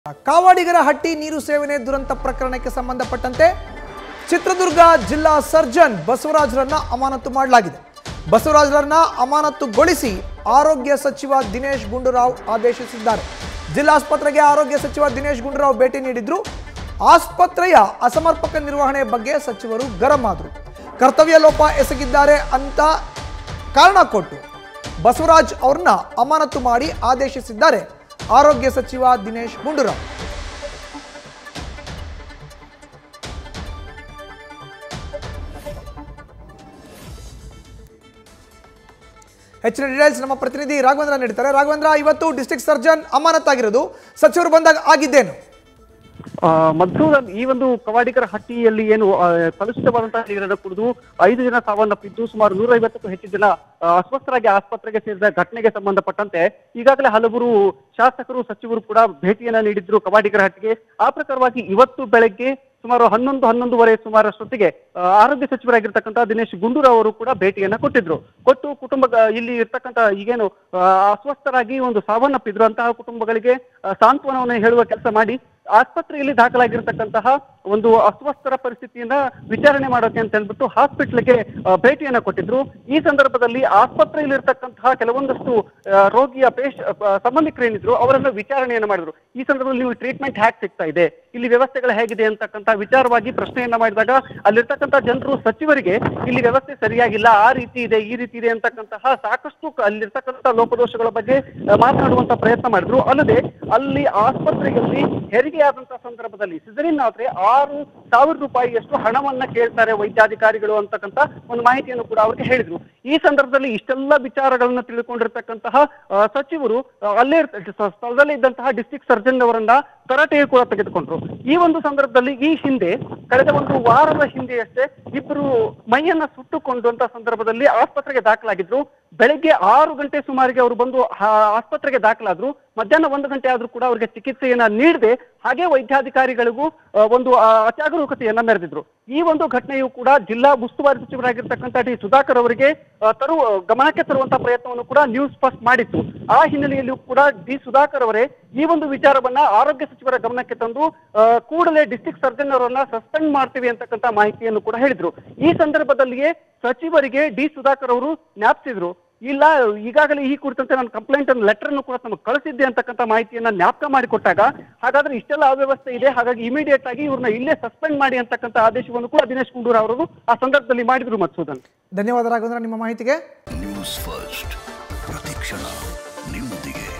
ಕಾವಾಡಿಗರ ಹಟ್ಟಿ ನೀರು ಸೇವನೆ ದುರಂತ ಪ್ರಕರಣಕ್ಕೆ ಸಂಬಂಧಪಟ್ಟಂತೆ ಚಿತ್ರದುರ್ಗ ಜಿಲ್ಲಾ ಸರ್ಜನ್ ಬಸವರಾಜರನ್ನ ಅಮಾನತು ಮಾಡಲಾಗಿದೆ ಬಸವರಾಜರನ್ನ ಅಮಾನತುಗೊಳಿಸಿ ಆರೋಗ್ಯ ಸಚಿವ ದಿನೇಶ್ ಗುಂಡೂರಾವ್ ಆದೇಶಿಸಿದ್ದಾರೆ ಜಿಲ್ಲಾಸ್ಪತ್ರೆಗೆ ಆರೋಗ್ಯ ಸಚಿವ ದಿನೇಶ್ ಗುಂಡೂರಾವ್ ಭೇಟಿ ನೀಡಿದ್ರು ಆಸ್ಪತ್ರೆಯ ಅಸಮರ್ಪಕ ನಿರ್ವಹಣೆ ಬಗ್ಗೆ ಸಚಿವರು ಗರಂ ಆದರು ಕರ್ತವ್ಯ ಲೋಪ ಎಸಗಿದ್ದಾರೆ ಅಂತ ಕಾರಣ ಕೊಟ್ಟು ಬಸವರಾಜ್ ಅವ್ರನ್ನ ಅಮಾನತು ಮಾಡಿ ಆದೇಶಿಸಿದ್ದಾರೆ ಆರೋಗ್ಯ ಸಚಿವ ದಿನೇಶ್ ಗುಂಡೂರಾವ್ ಹೆಚ್ಚಿನ ಡೀಟೇಲ್ಸ್ ನಮ್ಮ ಪ್ರತಿನಿಧಿ ರಾಘವೇಂದ್ರ ನೀಡ್ತಾರೆ ರಾಘವೇಂದ್ರ ಇವತ್ತು ಡಿಸ್ಟ್ರಿಕ್ಟ್ ಸರ್ಜನ್ ಅಮಾನತಾಗಿರೋದು ಸಚಿವರು ಬಂದಾಗ ಆಗಿದ್ದೇನು ಆ, ಮಧುಸೂದನ್ ಈ ಒಂದು ಕವಾಡಿಗರ ಹಟ್ಟಿಯಲ್ಲಿ ಏನು ಆ, ಕಲುಷಿತವಾದಂತಹ ನೀರನ್ನು ಕುಡಿದು ಐದು ಜನ ಸಾವನ್ನಪ್ಪಿದ್ದು ಸುಮಾರು ನೂರ ಐವತ್ತಕ್ಕೂ ಹೆಚ್ಚು ಜನ ಆ, ಅಸ್ವಸ್ಥರಾಗಿ ಆಸ್ಪತ್ರೆಗೆ ಸೇರಿದ ಘಟನೆಗೆ ಸಂಬಂಧಪಟ್ಟಂತೆ ಈಗಾಗಲೇ ಹಲವರು ಶಾಸಕರು ಸಚಿವರು ಕೂಡ ಭೇಟಿಯನ್ನ ನೀಡಿದ್ರು ಕವಾಡಿಗರ ಹಟ್ಟಿಗೆ ಆ ಪ್ರಕಾರವಾಗಿ ಇವತ್ತು ಬೆಳಗ್ಗೆ ಸುಮಾರು ಹನ್ನೊಂದು ಹನ್ನೊಂದುವರೆ ಸುಮಾರಷ್ಟೊತ್ತಿಗೆ ಆ, ಆರೋಗ್ಯ ಸಚಿವರಾಗಿರ್ತಕ್ಕಂಥ ದಿನೇಶ್ ಗುಂಡೂರಾವ್ ಅವರು ಕೂಡ ಭೇಟಿಯನ್ನ ಕೊಟ್ಟಿದ್ರು ಕೊಟ್ಟು ಕುಟುಂಬ ಇಲ್ಲಿ ಇರ್ತಕ್ಕಂಥ ಈಗೇನು ಆ, ಅಸ್ವಸ್ಥರಾಗಿ ಒಂದು ಸಾವನ್ನಪ್ಪಿದ್ರು ಅಂತಹ ಕುಟುಂಬಗಳಿಗೆ ಆ, ಸಾಂತ್ವನವನ್ನು ಹೇಳುವ ಕೆಲಸ ಮಾಡಿ ಆಸ್ಪತ್ರೆಯಲ್ಲಿ ದಾಖಲಾಗಿರ್ತಕ್ಕಂತಹ ಒಂದು ಅಸ್ವಸ್ಥರ ಪರಿಸ್ಥಿತಿಯನ್ನ ವಿಚಾರಣೆ ಮಾಡೋಕೆ ಅಂತ ಹೇಳ್ಬಿಟ್ಟು ಹಾಸ್ಪಿಟ್ಲ್ಗೆ ಭೇಟಿಯನ್ನ ಕೊಟ್ಟಿದ್ರು ಈ ಸಂದರ್ಭದಲ್ಲಿ ಆಸ್ಪತ್ರೆಯಲ್ಲಿ ಇರ್ತಕ್ಕಂತಹ ಕೆಲವೊಂದಷ್ಟು ಆ, ರೋಗಿಯ ಪೇಶ್ ಆ, ಸಂಬಂಧಿಕರೇನಿದ್ರು ಅವರನ್ನ ವಿಚಾರಣೆಯನ್ನ ಮಾಡಿದ್ರು ಈ ಸಂದರ್ಭದಲ್ಲಿ ನೀವು ಟ್ರೀಟ್ಮೆಂಟ್ ಹ್ಯಾಕ್ ಸಿಗ್ತಾ ಇದೆ ಇಲ್ಲಿ ವ್ಯವಸ್ಥೆಗಳು ಹೇಗಿದೆ ಅಂತಕ್ಕಂಥ ವಿಚಾರವಾಗಿ ಪ್ರಶ್ನೆಯನ್ನ ಮಾಡಿದಾಗ ಅಲ್ಲಿರ್ತಕ್ಕಂಥ ಜನರು ಸಚಿವರಿಗೆ ಇಲ್ಲಿ ವ್ಯವಸ್ಥೆ ಸರಿಯಾಗಿಲ್ಲ ಆ ರೀತಿ ಇದೆ ಈ ರೀತಿ ಇದೆ ಅಂತಕ್ಕಂತಹ ಸಾಕಷ್ಟು ಕ- ಅಲ್ಲಿರ್ತಕ್ಕಂಥ ಲೋಪದೋಷಗಳ ಬಗ್ಗೆ ಆ, ಮಾತನಾಡುವಂತ ಪ್ರಯತ್ನ ಮಾಡಿದ್ರು ಅಲ್ಲದೆ ಅಲ್ಲಿ ಆಸ್ಪತ್ರೆಯಲ್ಲಿ ಹೆರಿಗೆಯಾದಂತಹ ಸಂದರ್ಭದಲ್ಲಿ ಸಿಸರಿನ್ ಆದ್ರೆ ಆರು ಸಾವಿರ ರೂಪಾಯಿಯಷ್ಟು ಹಣವನ್ನ ಕೇಳ್ತಾರೆ ವೈದ್ಯಾಧಿಕಾರಿಗಳು ಅಂತಕ್ಕಂಥ ಒಂದು ಮಾಹಿತಿಯನ್ನು ಕೂಡ ಅವ್ರಿಗೆ ಹೇಳಿದ್ರು ಈ ಸಂದರ್ಭದಲ್ಲಿ ಇಷ್ಟೆಲ್ಲ ವಿಚಾರಗಳನ್ನ ತಿಳಿದುಕೊಂಡಿರ್ತಕ್ಕಂತಹ ಆ, ಸಚಿವರು ಆ, ಅಲ್ಲೇ ಇರ್ತ- ಸ- ಸ್ಥಳದಲ್ಲೇ ಇದ್ದಂತಹ ಡಿಸ್ಟ್ರಿಕ್ಟ್ ಸರ್ಜನ್ ಅವರನ್ನ ತರಾಟೆಗೆ ಕೂಡ ತೆಗೆದುಕೊಂಡ್ರು ಈ ಒಂದು ಸಂದರ್ಭದಲ್ಲಿ ಈ ಹಿಂದೆ ಕಳೆದ ಒಂದು ವಾರದ ಹಿಂದೆಯಷ್ಟೇ ಇಬ್ಬರು ಮೈಯನ್ನ ಸುಟ್ಟುಕೊಂಡಂತ ಸಂದರ್ಭದಲ್ಲಿ ಆಸ್ಪತ್ರೆಗೆ ದಾಖಲಾಗಿದ್ರು ಬೆಳಗ್ಗೆ ಆರು ಗಂಟೆ ಸುಮಾರಿಗೆ ಅವರು ಬಂದು ಆ- ಆಸ್ಪತ್ರೆಗೆ ದಾಖಲಾದ್ರು ಮಧ್ಯಾಹ್ನ ಒಂದು ಗಂಟೆ ಆದ್ರೂ ಕೂಡ ಅವರಿಗೆ ಚಿಕಿತ್ಸೆಯನ್ನ ನೀಡದೆ ಹಾಗೆ ವೈದ್ಯಾಧಿಕಾರಿಗಳಿಗೂ ಆ, ಒಂದು ಆ, ಅಜಾಗರೂಕತೆಯನ್ನ ಮೆರೆದಿದ್ರು ಈ ಒಂದು ಘಟನೆಯು ಕೂಡ ಜಿಲ್ಲಾ ಉಸ್ತುವಾರಿ ಸಚಿವರಾಗಿರ್ತಕ್ಕಂಥ ಡಿ ಸುಧಾಕರ್ ಅವರಿಗೆ ಆ, ತರುವ ಗಮನಕ್ಕೆ ತರುವಂತಹ ಪ್ರಯತ್ನವನ್ನು ಕೂಡ ನ್ಯೂಸ್ ಫಸ್ಟ್ ಮಾಡಿತ್ತು ಆ ಹಿನ್ನೆಲೆಯಲ್ಲಿಯೂ ಕೂಡ ಡಿ ಸುಧಾಕರ್ ಅವರೇ ಈ ಒಂದು ವಿಚಾರವನ್ನ ಆರೋಗ್ಯ ಸಚಿವರ ಗಮನಕ್ಕೆ ತಂದು ಆ, ಕೂಡಲೇ ಡಿಸ್ಟ್ರಿಕ್ಟ್ ಸರ್ಜನ್ ಅವರನ್ನ ಸಸ್ಪೆಂಡ್ ಮಾಡ್ತೀವಿ ಅಂತಕ್ಕಂಥ ಮಾಹಿತಿಯನ್ನು ಕೂಡ ಹೇಳಿದ್ರು ಈ ಸಂದರ್ಭದಲ್ಲಿಯೇ ಸಚಿವರಿಗೆ ಡಿ ಸುಧಾಕರ್ ಅವರು ಜ್ಞಾಪಿಸಿದ್ರು ಇಲ್ಲ ಈಗಾಗಲೇ ಈ ಕುರಿತಂತೆ ನಾನು ಕಂಪ್ಲೇಂಟ್ ಅನ್ನು ಲೆಟರ್ ಅನ್ನು ಕೂಡ ನಮಗೆ ಕಳಿಸಿದ್ದೆ ಅಂತಕ್ಕಂಥ ಮಾಹಿತಿಯನ್ನ ಜ್ಞಾಪಕ ಮಾಡಿಕೊಟ್ಟಾಗ ಹಾಗಾದ್ರೆ ಇಷ್ಟೆಲ್ಲ ಅವ್ಯವಸ್ಥೆ ಇದೆ ಹಾಗಾಗಿ ಇಮಿಡಿಯೇಟ್ ಆಗಿ ಇವ್ರನ್ನ ಇಲ್ಲೇ ಸಸ್ಪೆಂಡ್ ಮಾಡಿ ಅಂತಕ್ಕಂಥ ಆದೇಶವನ್ನು ಕೂಡ ದಿನೇಶ್ ಗುಂಡೂರಾವ್ ಅವರು ಆ ಸಂದರ್ಭದಲ್ಲಿ ಮಾಡಿದ್ರು ಮತ್ಸೂದನ್ ಧನ್ಯವಾದ ರಾಘವೇಂದ್ರ ನಿಮ್ಮ ಮಾಹಿತಿಗೆ ನ್ಯೂಸ್ ಫಸ್ಟ್ ಪ್ರತಿಕ್ಷಣ ನಿಮ್ಮೊಂದಿಗೆ